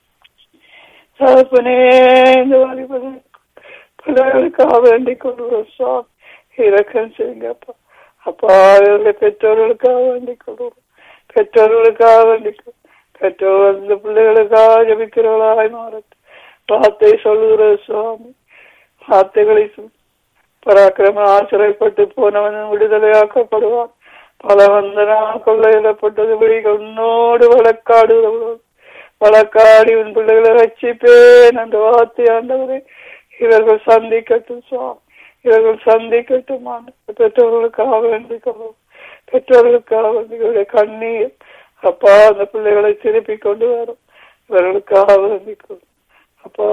தகப்பனே இந்த வாலிபர்கள் பிள்ளைகளுக்காக வேண்டிக் கொள்கிறோம் சாமி இறக்கம் செய்யுங்கப்பா அப்பா அவர்களுடைய பெற்றோர்களுக்காக வேண்டிக் கொள்கிறோம் பெற்றோர்களுக்காக வேண்டிக் கொள்கிறோம். பெற்றோர் இந்த பிள்ளைகளுக்காக ஜபிக்கிறவர்களாய் மாறட்டும் வார்த்தை சொல்லுகிற சுவாமி வார்த்தைகளை சொல். பராக்கிரம ஆசிரியப்பட்டு போனவன் விடுதலையாக்கப்படுவான் பல வந்தனா கொள்ளையிடப்பட்டது விழிகள் உன்னோடு வழக்காடுகிறவர்கள் வழக்காடி உன் பிள்ளைகளை ரட்சிப்பேன் அந்த வார்த்தை ஆண்டவரை இவர்கள் சந்திக்கட்டும் சுவாமி இவர்கள் சந்திக்கட்டும் ஆண்டவரே. பெற்றோர்களுக்காக வேண்டிக்கிறோம் பெற்றோர்களுக்காக வேண்டிய கண்ணீர் அப்பா அந்த பிள்ளைகளை திருப்பி கொண்டு வரும் இவர்களுக்காக வேண்டிக்கிறோம் அப்பா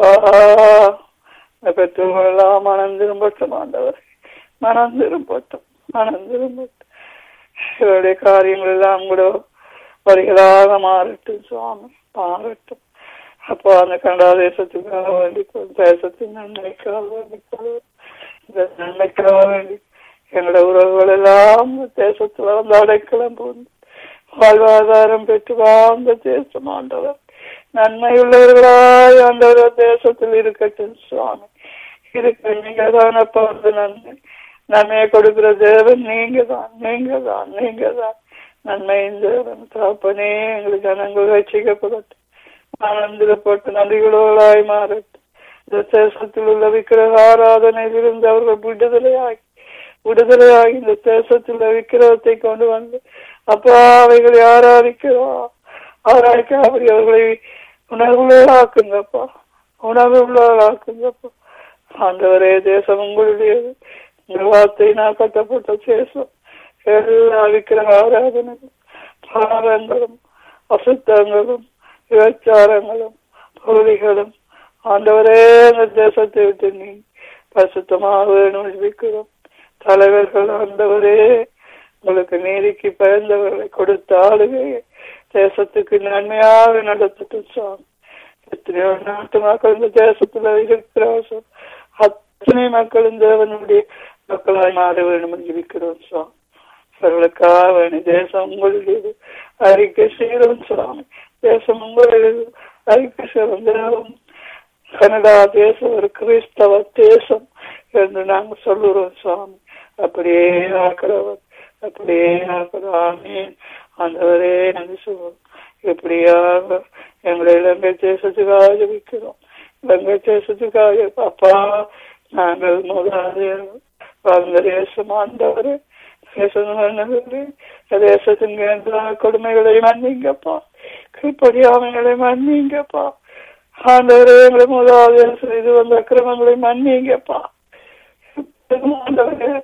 இந்த பெற்றோர்கள் எல்லாம் மனம் திரும்பட்டும் ஆண்டவர் மனம் திரும்பட்டும் மனம் திரும்பட்டும் இவருடைய காரியங்கள் எல்லாம் கூட வரிகளாக மாறட்டும் சுவாமி மாறட்டும் அப்போ அந்த கனடா தேசத்துக்காக வேண்டிக் கொள் தேசத்தின் நன்மைக்காக வேண்டிக் கொள் இந்த நன்மைக்காக வேண்டி எங்களுடைய உறவுகள் எல்லாம் தேசத்துல வந்து அடைக்கலம் போந்து வாழ்வாதாரம் பெற்று வாழ்ந்த தேசம் ஆண்டவர் நன்மை உள்ளவர்களாய் ஆண்டவர் தேசத்தில் இருக்கட்டும் சுவாமி இருக்க நீங்க தான் அப்பா வந்து நன்மை நன்மையை கொடுக்கிற தேவன் நீங்க தான் நீங்க தான் நீங்க தான் நன்மையின் தேவன் தாப்பனே எங்களுக்கு ஜனங்கள் ரட்சிக்கப்படட்டும் ஆனந்திரப்பட்டு நன்றிகளோடாய் மாறட்டும் இந்த தேசத்தில் உள்ள விக்கிரக ஆராதனையில் இருந்து அவர்கள் விடுதலையாகி விடுதலையாகி இந்த தேசத்தில் உள்ள விக்கிரகத்தை கொண்டு வந்து அப்பா அவைகளை ஆராதிக்கிறோம் ஆராய்க்க அப்படி அவர்களை உணர்வுள்ளாக்குங்கப்பா உணர்வுள்ளாக்குங்கப்பா ஆண்டவரே தேசம் உங்களுடையது இந்த வார்த்தையினால் கட்டப்பட்ட தேசம் எல்லா விக்கிரக ஆராதனைகளும் பாவங்களும் அசுத்தங்களும் விபச்சாரங்களும் பொருளிகளும் ஆண்டவரே இந்த தேசத்தை விட்டு நீ பசுத்தமாக வேணும் ஜெபிக்கிறோம் தலைவர்கள் ஆண்டவரே உங்களுக்கு நீதிக்கு பயந்தவர்களை கொடுத்த ஆளுகையை தேசத்துக்கு நன்மையாக நடத்தட்டும் சுவாமி எத்தனையோ நாட்டு மக்கள் இந்த தேசத்துல இருக்கிறார்கள் அத்தனை மக்களும் தேவனுடைய மக்களாய் மாற வேண்டும் என்று ஜெபிக்கிறோம் சுவாமி அவர்களுக்காக வேணும் தேசம் உங்களுடையது அறிக்கை செய்கிறோம் சுவாமி தேசம் உங்களுடையது அறிக்கை செய்கிறோம் தேவம் கனடா தேசம் ஒரு கிறிஸ்தவ தேசம் என்று நாங்கள் சொல்லுறோம் சுவாமி அப்படியே ஆக்கிறவர் அப்படியே ஆக்கிறாமே ஆண்டவரே நன்றி சொல்லுவோம் எப்படியாக எங்களை இலங்கை தேசத்துக்காக ஜபிக்கிறோம் இலங்கை தேசத்துக்காக அப்பா நாங்கள் முதலாவது வாழ்ந்த தேசம் ஆண்டவரே தேசத்தின் கொடுமைகளை மன்னிங்கப்பா கீழ்படியாமைகளை மன்னிங்கப்பா ஆண்டவரே எங்களை முதலாவது செய்து வந்த அக்கிரமங்களை மன்னிங்கப்பா ஆண்டவரே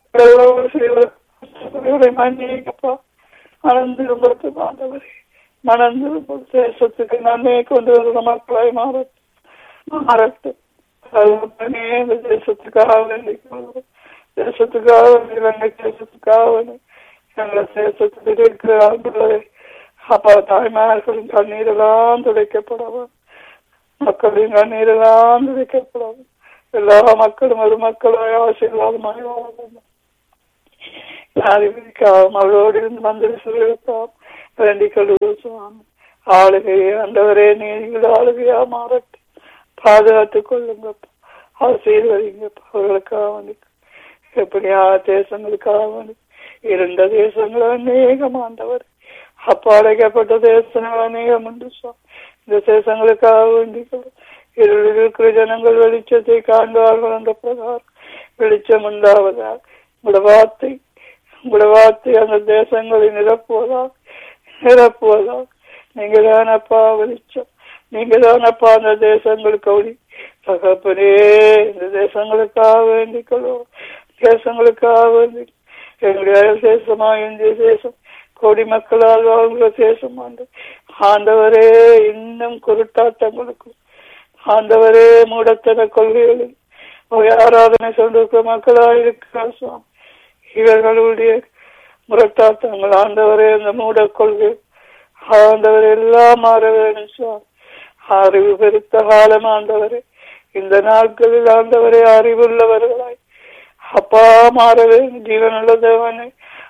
செய்வதை மன்னிங்கப்பா மனந்திரும்பத்து ஆண்டவரே மனந்திரும்பு தேசத்துக்கு நன்மையை கொண்டு வருகிற மக்களாய் மாறட்டும் மாறட்டும் தகப்பனே, இந்த தேசத்துக்காக வேண்டிக் கொள்கிறோம். தேசத்துக்காக வேண்டி, இலங்கை தேசத்துக்காக வேண்டி, எங்கள் தேசத்தில் இருக்கிற ஆண்களை அப்பா தாய்மார்களின் கண்ணீரெல்லாம் துடைக்கப்படவும் மக்களின் கண்ணீரெல்லாம் துடைக்கப்படவும் எல்லா மக்களும் ஒரு மக்களாய் ஆசீர்வாதமாய் வாழ வேண்டும் அறிவிக்காவும் அவளோடு இருந்து மந்திர சொல்லிருக்காம் வேண்டிக் கொள்வோம் சுவாமி ஆளுகையை அந்தவரே நீங்கள் ஆளுகையா மாறட்டும் பாதுகாத்துக் கொள்ளுங்க ஆசீர்வதிங்க அவர்களுக்காக வேண்டி எப்படியா தேசங்களுக்காக வேண்டி இருந்த தேசங்கள் அநேகம் ஆண்டவர் அப்பாடைக்கப்பட்ட தேசங்கள் அநேகம் உண்டு சுவாமி இந்த தேசங்களுக்காக வேண்டிக் கொள்ளும் இருளில் இருக்கிற ஜனங்கள் வெளிச்சத்தை காண்பார்கள் என்ற பிரகாரம் வெளிச்சம் உண்டாவதாக உங்களோட வார்த்தை உங்களோட வார்த்தை அந்த தேசங்களை நிரப்புவதாக நிரப்புவதாக நீங்க தானப்பா வெளிச்சம் நீங்க தானப்பா அந்த தேசங்களுக்கு ஒளி தகப்பனே இந்த தேசங்களுக்காக வேண்டிக் கொள்வோம் தேசங்களுக்காக வேண்டி எங்களுடைய அயல் தேசமா இந்திய தேசம் கோடி மக்களால் வாழ்கிற தேசம் ஆண்டு ஆண்டவரே இன்னும் குருட்டாட்டங்களுக்கும் ஆண்டவரே மூடத்தன கொள்கைகளில் ஆராதனை சொல்லிருக்கிற மக்களாக இருக்கிறார் சுவாமி இவர்களுடைய முரட்டாட்டங்கள் ஆண்டவரே அந்த மூட கொள்கை ஆண்டவர் எல்லாம் மாற வேணும் சுவாமி அறிவு பெருத்த காலம் ஆண்டவரே இந்த நாட்களில் ஆண்டவரே அறிவுள்ளவர்களாய் அப்பா மாற வேண்டும் ஜீவனுள்ள தேவனை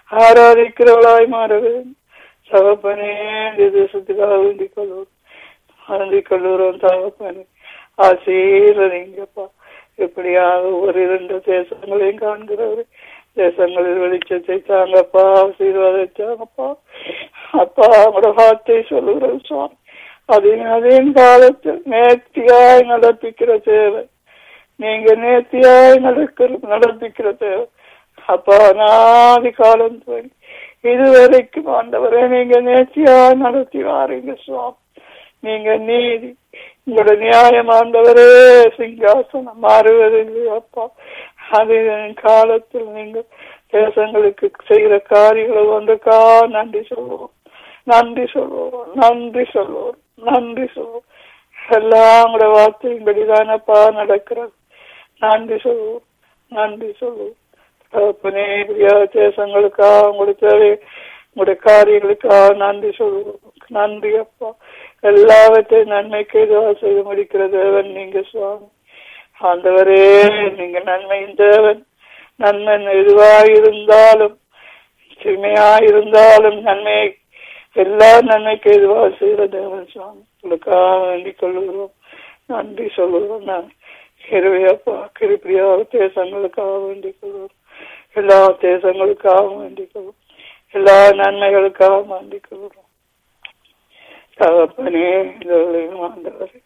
ஆராதிக்கிறவளாய் மாறுவேன் தகப்பனே இந்த தேசத்துக்காக வேண்டிக் கொள்வோம் வேண்டிக் கொள்ளுறோம் தகப்பனே ஆசீர்வதிங்கப்பா எப்படியாக ஒரு இரண்டு தேசங்களையும் காண்கிறவர் தேசங்களில் வெளிச்சத்தை தாங்கப்பா ஆசீர்வாதிச்சாங்கப்பா அப்பா உங்களோட வார்த்தை சொல்லுகிறோம் சுவாமி அதன் அதன் காலத்தில் நேர்த்தியாய் நடப்பிக்கிற தேவை நீங்க நேர்த்தியாய் நடக்கிற நடப்பிக்கிற தேவை அப்பா நாதி காலம் போய் இதுவரைக்கும் ஆண்டவரே நீங்க நேர்த்தியாய் நடத்தி வாரீங்க சுவாமி நீங்க நீதி உங்களோட நியாயம் ஆண்டவரே சிங்காசனம் மாறுவதில்லை அப்பா அது காலத்தில் நீங்க தேசங்களுக்கு செய்கிற காரியங்களை ஒன்றுக்கா நன்றி சொல்லுவோம் நன்றி சொல்லுவோம் நன்றி சொல்லுவோம் நன்றி சொல்லுவோம் எல்லாம் உங்களோட வார்த்தையின்படிதானப்பா நடக்கிறது நன்றி சொல்லுவோம் நன்றி சொல்லுவோம் தகப்பனே பிரியா தேசங்களுக்காக உங்களுடைய தேவை உங்களுடைய காரியங்களுக்காக நன்றி சொல்லுவோம் நன்றி அப்பா எல்லாவற்றையும் நன்மைக்கு இதுவாக செய்து முடிக்கிற தேவன் நீங்க சுவாமி ஆண்டவரே நீங்க நன்மையின் தேவன் நன்மை எதுவாக இருந்தாலும் தீமையாயிருந்தாலும் நன்மை எல்லா நன்மைக்கு எதுவாக செய்கிற தேவன் சுவாமி உங்களுக்காக வேண்டிக் கொள்ளுகிறோம் நன்றி சொல்லுகிறோம் நான் கிருவியப்பா கிருப்பிரியாக தேசங்களுக்காக வேண்டிக் கொள்கிறோம் எல்லா தேசங்களுக்காக வேண்டிக் கொள்வோம் எல்லா நன்மைகளுக்காக வேண்டிக் கொள்கிறோம் தகப்பனே இதர்களையும் ஆண்டவர்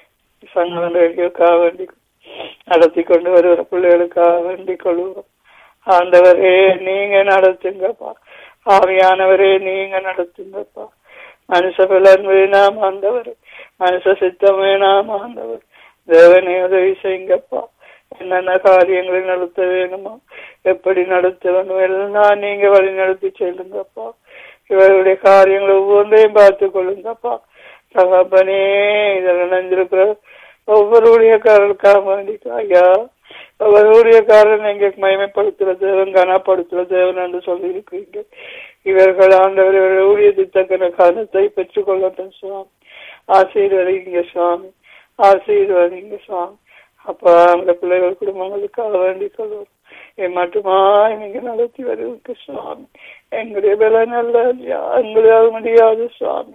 சங்கங்களுக்காக வேண்டி நடத்தி கொண்டு வருகிற பிள்ளைகளுக்காக வேண்டிக் கொள்கிறோம் ஆண்டவரே நீங்க நடத்துங்கப்பா ஆவியானவரே நீங்க நடத்துங்கப்பா மனுஷ பலன் வேணாம் ஆண்டவர் மனுஷ சித்தம் வேணாம் ஆண்டவர் தேவனை உதவி செய்யுங்கப்பா என்னென்ன காரியங்களை நடத்த வேணுமோ எப்படி நடத்த வேணும் எல்லாம் நீங்க வழி நடத்தி செல்லுங்கப்பா இவருடைய காரியங்களை ஒவ்வொன்றையும் பார்த்து கொள்ளுங்கப்பா தகப்பனே இதில் நினைஞ்சிருக்கிற ஒவ்வொரு ஊழியக்காரர்களுக்காக வேண்டிக்கா ஐயா ஒவ்வொரு ஊழியக்காரன் நீங்க மயமைப்படுத்துற தேவன் கனப்படுத்துற தேவன் என்று சொல்லி இருக்கிறீங்க இவர்கள் ஆண்டவர் இவருடைய ஊழியத்துக்கு தக்கன கனத்தை பெற்றுக் கொள்ளட்டும் சுவாமி ஆசீர்வதிங்க சுவாமி ஆசீர்வதிங்க சுவாமி அப்பா அந்த பிள்ளைகள் குடும்பங்களுக்காக வேண்டிக் கொள்வோம் என் மட்டுமாய் நீங்க நடத்தி வருவதற்கு சுவாமி எங்களுடைய பலன் அல்ல எங்களால் முடியாது சுவாமி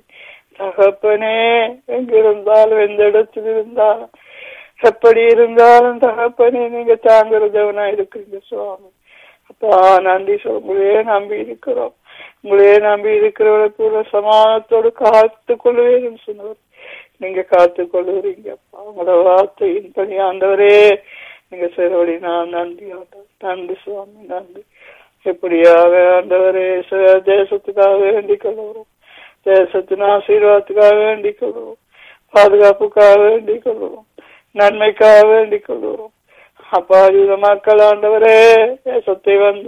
தகப்பனே எங்க இருந்தாலும் எந்த இடத்தில் இருந்தாலும் எப்படி இருந்தாலும் தகப்பனே நீங்க தாங்குறதவனா இருக்கிறீங்க சுவாமி அப்பா நன்றி சொல் உங்களையே நம்பி இருக்கிறோம் உங்களையே நம்பி இருக்கிறவரை கூட சமானத்தோடு காத்து கொள்வேன் சொன்னவர் நீங்க காத்து கொள்ளுறீங்க உங்களோட வார்த்தையின் பணி ஆண்டவரே நீங்க சேரவழி நான் நன்றி ஆண்டவர் நன்றி சுவாமி நன்றி எப்படியாக ஆண்டவரே தேசத்துக்காக வேண்டிக் கொள்ளுவோம் தேசத்தின் ஆசீர்வாதத்துக்காக வேண்டிக் கொள்வோம் பாதுகாப்புக்காக வேண்டிக் கொள்வோம் நன்மைக்காக வேண்டிக் கொள்வோம் அப்பா யூத மக்கள் ஆண்டவரே தேசத்தை வந்து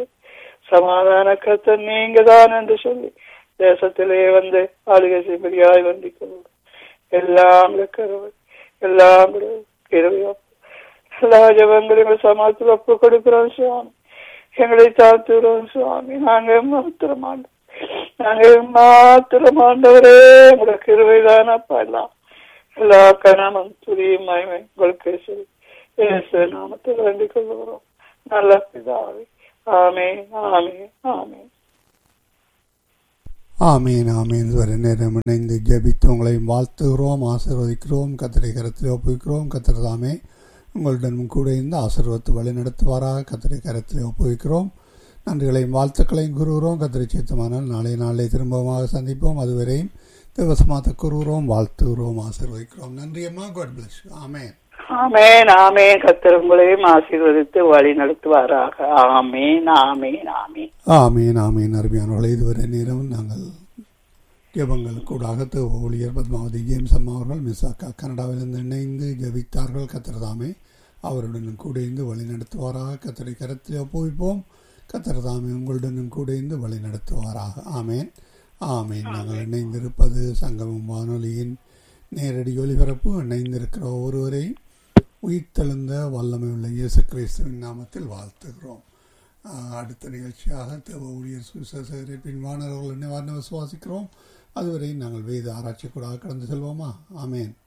சமாதான கத்த நீங்க தான் என்று சொல்லி தேசத்திலே வந்து ஆளுகை செய்படியாய் வேண்டிக் கொள்வோம் எல்லாம் கருவை எல்லாம் கிருவையா எல்லா ஜபங்களையும் சமாளத்தில் ஒப்பு கொடுக்கிறோம் சுவாமி எங்களை தாத்துகிறோம் சுவாமி நாங்க மாத்திரமாண்டோம் நாங்க மாத்திரமாண்டவரே உங்களோட கிருவைதான் அப்பா எல்லாம் எல்லா கணமும் துரியும் மயமே உங்களுக்கு சொல்லி இயேசு நாமத்தில் வேண்டிக் கொள்கிறோம் நல்ல பிதாவே ஆமே ஆமே ஆமே ஆமீன் ஆமீன் வரை நேரம் இணைந்து ஜெபித்து உங்களையும் வாழ்த்துகிறோம் ஆசீர்வதிக்கிறோம் கத்திரை கரத்தில் ஒப்புவிக்கிறோம் கத்திர தாமே உங்களுடன் கூட இருந்து ஆசீர்வத்து வழி நடத்துவாராக கத்திரை கரத்தில் ஒப்புவிக்கிறோம் நன்றிகளையும் வாழ்த்துக்களையும் கூறுகிறோம் கத்திரை சேத்தமானால் நாளை நாளை திரும்பமாக சந்திப்போம் அதுவரையும் தேவசமாத்த கூறுகிறோம் வாழ்த்துகிறோம் ஆசீர்வதிக்கிறோம் நன்றி அம்மா காட் பிளஸ் ஆமேன் ஆமேன் ஆமேன் கத்தர் உங்களையும் ஆசீர்வதித்து வழி நடத்துவாராக ஆமேன் ஆமேன் ஆமேன் ஆமீன் ஆமீன் அருமையானவர்களே இதுவரை நேரம் நாங்கள் ஜெபங்கள் கூடாக ஊழியர் பத்மாவதி ஜேம்ஸ் அம்மா அவர்கள் மிஸ் அக்கா கனடாவிலிருந்து இணைந்து ஜபித்தார்கள் கத்திரதாமே அவருடன் கூட இருந்து வழி நடத்துவாராக கத்தரை கரத்தில் ஒப்புவிப்போம் கத்திரதாமே உங்களுடனும் கூட இருந்து வழி நடத்துவாராக ஆமேன் ஆமேன் நாங்கள் இணைந்திருப்பது சங்கமம் வானொலியின் நேரடி ஒலிபரப்பு இணைந்திருக்கிற ஒருவரையும் உயிர்த்தெழுந்த வல்லமை உள்ள இயேசு கிறிஸ்துவின் நாமத்தில் வாழ்த்துகிறோம் அடுத்த நிகழ்ச்சியாக தேவ ஊழியர் சுசேகரின் பின்வானவர்கள் நிவாரண விசுவாசிக்கிறோம் அதுவரை நாங்கள் வேத ஆராய்ச்சி கூட கடந்து செல்வோமா ஆமேன்